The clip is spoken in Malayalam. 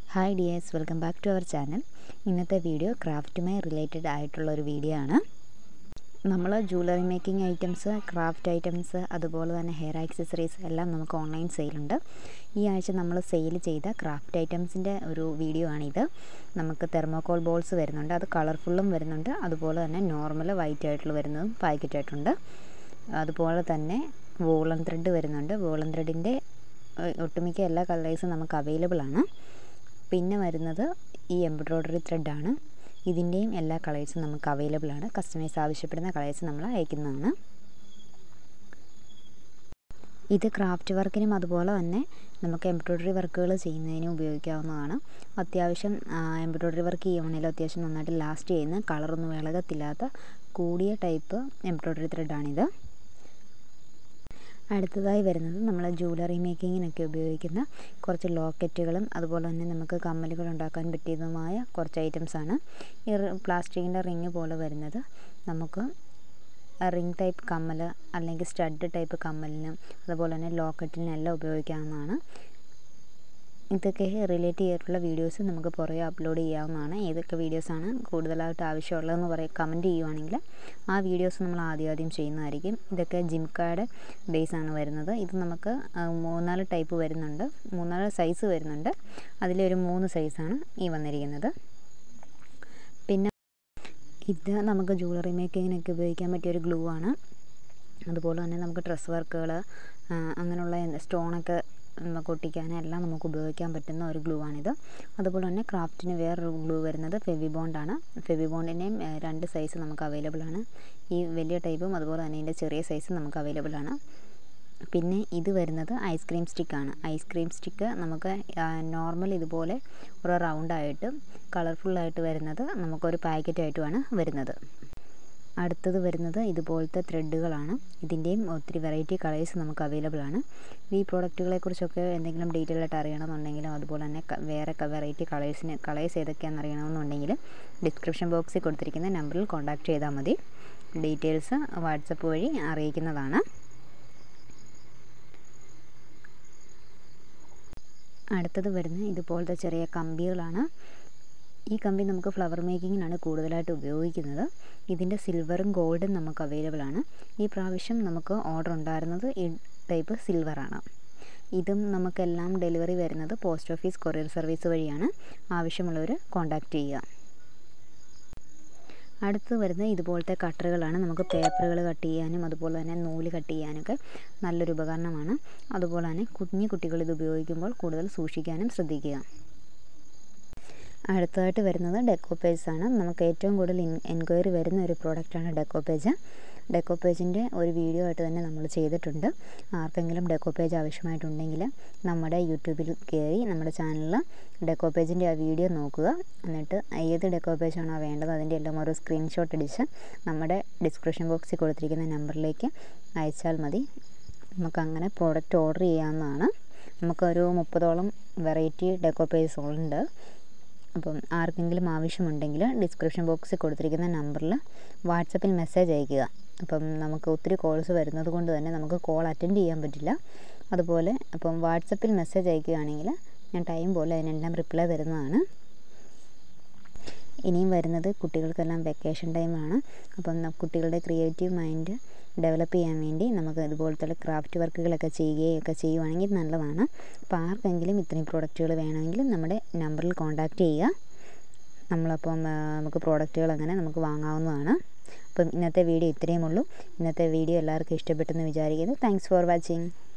hi dears welcome back to our channel ഇന്നത്തെ വീഡിയോ ക്രാഫ്റ്റുമായി റിലേറ്റഡ് ആയിട്ടുള്ള ഒരു വീഡിയോ ആണ് നമ്മൾ jewellery making items craft items അതുപോലെ തന്നെ ഹെയർ ആക്സസറീസ് എല്ലാം നമുക്ക് ഓൺലൈൻ സെയിലുണ്ട് ഈ ആഴ്ച നമ്മൾ സെയിൽ ചെയ്ത ക്രാഫ്റ്റ് ഐറ്റംസിൻ്റെ ഒരു വീഡിയോ ആണിത് നമുക്ക് തെർമോക്കോൾ ബോൾസ് വരുന്നുണ്ട് അത് കളർഫുള്ളും വരുന്നുണ്ട് അതുപോലെ തന്നെ നോർമൽ വൈറ്റ് ആയിട്ടുള്ള വരുന്നതും പാക്കറ്റായിട്ടുണ്ട് അതുപോലെ തന്നെ വോളൻ ത്രെഡ് വരുന്നുണ്ട് വോളൻ ത്രെഡിൻ്റെ ഒട്ടുമിക്ക എല്ലാ കളേഴ്സും നമുക്ക് അവൈലബിൾ ആണ് പിന്നെ വരുന്നത് ഈ എംബ്രോയ്ഡറി ത്രെഡാണ് ഇതിൻ്റെയും എല്ലാ കളേഴ്സും നമുക്ക് അവൈലബിൾ ആണ് കസ്റ്റമേഴ്സ് ആവശ്യപ്പെടുന്ന കളേഴ്സ് നമ്മൾ അയക്കുന്നതാണ് ഇത് ക്രാഫ്റ്റ് വർക്കിനും അതുപോലെ തന്നെ നമുക്ക് എംബ്രോയ്ഡറി വർക്കുകൾ ചെയ്യുന്നതിനും ഉപയോഗിക്കാവുന്നതാണ് അത്യാവശ്യം എംബ്രോയ്ഡറി വർക്ക് ചെയ്യുവാണെങ്കിലും അത്യാവശ്യം നന്നായിട്ട് ലാസ്റ്റ് ചെയ്യുന്ന കളറൊന്നും ഇളകത്തില്ലാത്ത കൂടിയ ടൈപ്പ് എംബ്രോയ്ഡറി ത്രെഡാണിത് അടുത്തതായി വരുന്നത് നമ്മൾ ജൂവലറി മേക്കിങ്ങിനൊക്കെ ഉപയോഗിക്കുന്ന കുറച്ച് ലോക്കറ്റുകളും അതുപോലെ തന്നെ നമുക്ക് കമ്മലുകൾ ഉണ്ടാക്കാൻ പറ്റിയതുമായ കുറച്ച് ഐറ്റംസാണ് ഈ പ്ലാസ്റ്റിക്കിൻ്റെ റിങ് പോലെ വരുന്നത് നമുക്ക് റിങ് ടൈപ്പ് കമ്മൽ അല്ലെങ്കിൽ സ്റ്റഡ് ടൈപ്പ് കമ്മലിനും അതുപോലെ തന്നെ ലോക്കറ്റിനും എല്ലാം ഉപയോഗിക്കാവുന്നതാണ് ഇതൊക്കെ റിലേറ്റ് ചെയ്തിട്ടുള്ള വീഡിയോസ് നമുക്ക് പുറകെ അപ്ലോഡ് ചെയ്യാവുന്നതാണ് ഏതൊക്കെ വീഡിയോസാണ് കൂടുതലായിട്ട് ആവശ്യമുള്ളതെന്ന് പറയുക കമൻറ്റ് ചെയ്യുവാണെങ്കിൽ ആ വീഡിയോസ് നമ്മൾ ആദ്യം ആദ്യം ചെയ്യുന്നതായിരിക്കും ഇതൊക്കെ ജിംകായുടെ ബേസാണ് വരുന്നത് ഇത് നമുക്ക് മൂന്നാല് ടൈപ്പ് വരുന്നുണ്ട് മൂന്നാല് സൈസ് വരുന്നുണ്ട് അതിലൊരു മൂന്ന് സൈസാണ് ഈ വന്നിരിക്കുന്നത് പിന്നെ ഇത് നമുക്ക് ജൂവലറി മേക്കിങ്ങിനൊക്കെ ഉപയോഗിക്കാൻ പറ്റിയൊരു ഗ്ലൂ ആണ് അതുപോലെ തന്നെ നമുക്ക് ഡ്രസ് വർക്കുകൾ അങ്ങനെയുള്ള സ്റ്റോണൊക്കെ ഒട്ടിക്കാനും എല്ലാം നമുക്ക് ഉപയോഗിക്കാൻ പറ്റുന്ന ഒരു ഗ്ലൂ ആണിത് അതുപോലെ തന്നെ ക്രാഫ്റ്റിന് വേറൊരു ഗ്ലൂ വരുന്നത് ഫെവി ബോണ്ടാണ് ഫെവി ബോണ്ടിൻ്റെയും രണ്ട് സൈസ് നമുക്ക് അവൈലബിൾ ആണ് ഈ വലിയ ടൈപ്പും അതുപോലെ തന്നെ ഇതിൻ്റെ ചെറിയ സൈസും നമുക്ക് അവൈലബിൾ ആണ് പിന്നെ ഇത് വരുന്നത് ഐസ്ക്രീം സ്റ്റിക്കാണ് ഐസ്ക്രീം സ്റ്റിക്ക് നമുക്ക് നോർമൽ ഇതുപോലെ ഒരു റൗണ്ടായിട്ട് കളർഫുള്ളായിട്ട് വരുന്നത് നമുക്കൊരു പാക്കറ്റായിട്ടുമാണ് വരുന്നത് അടുത്തത് വരുന്നത് ഇതുപോലത്തെ ത്രെഡുകളാണ് ഇതിൻ്റെയും ഒത്തിരി വെറൈറ്റി കളേഴ്സ് നമുക്ക് അവൈലബിൾ ആണ് ഈ പ്രോഡക്റ്റുകളെക്കുറിച്ചൊക്കെ എന്തെങ്കിലും ഡീറ്റെയിൽ ആയിട്ട് അറിയണമെന്നുണ്ടെങ്കിലും അതുപോലെ തന്നെ വേറെ വെറൈറ്റി കളേഴ്സിന് കളേഴ്സ് ഏതൊക്കെയാണെന്ന് അറിയണമെന്നുണ്ടെങ്കിൽ ഡിസ്ക്രിപ്ഷൻ ബോക്സിൽ കൊടുത്തിരിക്കുന്ന നമ്പറിൽ കോൺടാക്ട് ചെയ്താൽ മതി ഡീറ്റെയിൽസ് വാട്സപ്പ് വഴി അറിയിക്കുന്നതാണ് അടുത്തത് വരുന്നത് ഇതുപോലത്തെ ചെറിയ കമ്പികളാണ് ഈ കമ്പി നമുക്ക് ഫ്ലവർ മേക്കിങ്ങിനാണ് കൂടുതലായിട്ട് ഉപയോഗിക്കുന്നത് ഇതിൻ്റെ സിൽവറും ഗോൾഡും നമുക്ക് അവൈലബിൾ ആണ് ഈ പ്രാവശ്യം നമുക്ക് ഓർഡർ ഉണ്ടായിരുന്നത് ഈ ടൈപ്പ് സിൽവറാണ് ഇതും നമുക്കെല്ലാം ഡെലിവറി വരുന്നത് പോസ്റ്റ് ഓഫീസ് കൊറിയർ സർവീസ് വഴിയാണ് ആവശ്യമുള്ളവർ കോൺടാക്റ്റ് ചെയ്യുക അടുത്ത് വരുന്ന ഇതുപോലത്തെ കട്ടറുകളാണ് നമുക്ക് പേപ്പറുകൾ കട്ട് ചെയ്യാനും അതുപോലെ തന്നെ നൂല് കട്ട് ചെയ്യാനൊക്കെ നല്ലൊരു ഉപകരണമാണ് അതുപോലെ തന്നെ കുഞ്ഞു കുട്ടികൾ ഇത് ഉപയോഗിക്കുമ്പോൾ കൂടുതൽ സൂക്ഷിക്കാനും ശ്രദ്ധിക്കുക അടുത്തതായിട്ട് വരുന്നത് ഡെക്കോപ്പേജ് ആണ് നമുക്ക് ഏറ്റവും കൂടുതൽ എൻക്വയറി വരുന്ന ഒരു പ്രോഡക്റ്റാണ് ഡെക്കോപ്പേജ് ഡെക്കോപ്പേജിൻ്റെ ഒരു വീഡിയോ ആയിട്ട് തന്നെ നമ്മൾ ചെയ്തിട്ടുണ്ട് ആർക്കെങ്കിലും ഡെക്കോപ്പേജ് ആവശ്യമായിട്ടുണ്ടെങ്കിൽ നമ്മുടെ യൂട്യൂബിൽ കയറി നമ്മുടെ ചാനലിൽ ഡെക്കോപ്പേജിൻ്റെ ആ വീഡിയോ നോക്കുക എന്നിട്ട് ഏത് ഡെക്കോപ്പേജാണോ വേണ്ടത് അതിൻ്റെ എല്ലാം ഓരോ സ്ക്രീൻഷോട്ട് അടിച്ച് നമ്മുടെ ഡിസ്ക്രിപ്ഷൻ ബോക്സിൽ കൊടുത്തിരിക്കുന്ന നമ്പറിലേക്ക് അയച്ചാൽ മതി നമുക്കങ്ങനെ പ്രോഡക്റ്റ് ഓർഡർ ചെയ്യാവുന്നതാണ് നമുക്കൊരു മുപ്പതോളം വെറൈറ്റി ഡെക്കോപ്പേജ് ഉണ്ട് അപ്പം ആർക്കെങ്കിലും ആവശ്യമുണ്ടെങ്കിൽ ഡിസ്ക്രിപ്ഷൻ ബോക്സിൽ കൊടുത്തിരിക്കുന്ന നമ്പറിൽ വാട്സപ്പിൽ മെസ്സേജ് അയയ്ക്കുക അപ്പം നമുക്ക് ഒത്തിരി കോൾസ് വരുന്നത് കൊണ്ട് തന്നെ നമുക്ക് കോൾ അറ്റൻഡ് ചെയ്യാൻ പറ്റില്ല അതുപോലെ അപ്പം വാട്സപ്പിൽ മെസ്സേജ് അയക്കുകയാണെങ്കിൽ ഞാൻ ടൈം പോലെ അതിനെല്ലാം റിപ്ലൈ തരുന്നതാണ് ഇനിയും വരുന്നത് കുട്ടികൾക്കെല്ലാം വെക്കേഷൻ ടൈമാണ് അപ്പം കുട്ടികളുടെ ക്രിയേറ്റീവ് മൈൻഡ് ഡെവലപ്പ് ചെയ്യാൻ വേണ്ടി നമുക്ക് ഇതുപോലത്തെ ക്രാഫ്റ്റ് വർക്കുകളൊക്കെ ചെയ്യുകയൊക്കെ ചെയ്യുവാണെങ്കിൽ നല്ലതാണ് അപ്പോൾ ആർക്കെങ്കിലും ഇത്രയും പ്രോഡക്റ്റുകൾ വേണമെങ്കിൽ നമ്മുടെ നമ്പറിൽ കോൺടാക്റ്റ് ചെയ്യുക നമ്മളപ്പം നമുക്ക് പ്രോഡക്റ്റുകൾ അങ്ങനെ നമുക്ക് വാങ്ങാവുന്നതാണ് അപ്പം ഇന്നത്തെ വീഡിയോ ഇത്രയും ഉള്ളൂ ഇന്നത്തെ വീഡിയോ എല്ലാവർക്കും ഇഷ്ടപ്പെട്ടെന്ന് വിചാരിക്കുന്നു താങ്ക്സ് ഫോർ വാച്ചിങ്